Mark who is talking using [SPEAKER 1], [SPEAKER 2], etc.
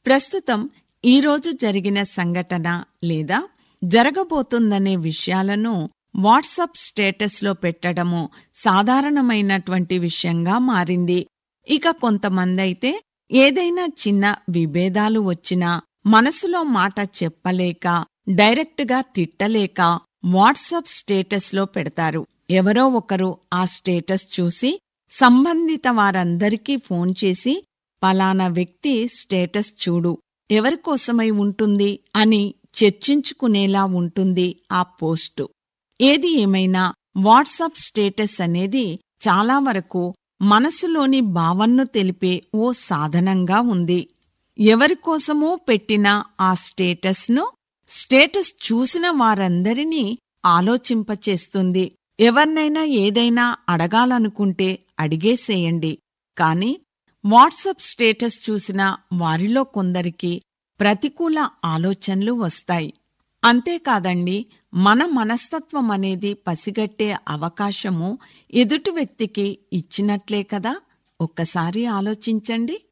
[SPEAKER 1] ప్రస్తుతం ఈరోజు జరిగిన సంఘటన లేదా జరగబోతుందనే విషయాలను వాట్సాప్ స్టేటస్లో పెట్టడము సాధారణమైనటువంటి విషయంగా మారింది ఇక కొంతమందైతే ఏదైనా చిన్న విభేదాలు వచ్చినా మనసులో మాట చెప్పలేక డైరెక్ట్గా తిట్టలేక వాట్సాప్ స్టేటస్లో పెడతారు ఎవరో ఒకరు ఆ స్టేటస్ చూసి సంబంధిత వారందరికీ ఫోన్ చేసి పలానా వ్యక్తి స్టేటస్ చూడు ఎవరికోసమై ఉంటుంది అని చర్చించుకునేలా ఉంటుంది ఆ పోస్టు ఏది ఏమైనా వాట్సాప్ స్టేటస్ అనేది చాలా వరకు మనసులోని భావన్ను తెలిపే ఓ సాధనంగా ఉంది ఎవరికోసమో పెట్టిన ఆ స్టేటస్ను స్టేటస్ చూసిన వారందరినీ ఆలోచింపచేస్తుంది ఎవరినైనా ఏదైనా అడగాలనుకుంటే అడిగేసేయండి కాని వాట్సాప్ స్టేటస్ చూసిన వారిలో కొందరికి ప్రతికూల ఆలోచనలు వస్తాయి అంతేకాదండి మన మనస్తత్వం అనేది పసిగట్టే అవకాశము ఎదుటి వ్యక్తికి ఇచ్చినట్లే కదా ఒక్కసారి ఆలోచించండి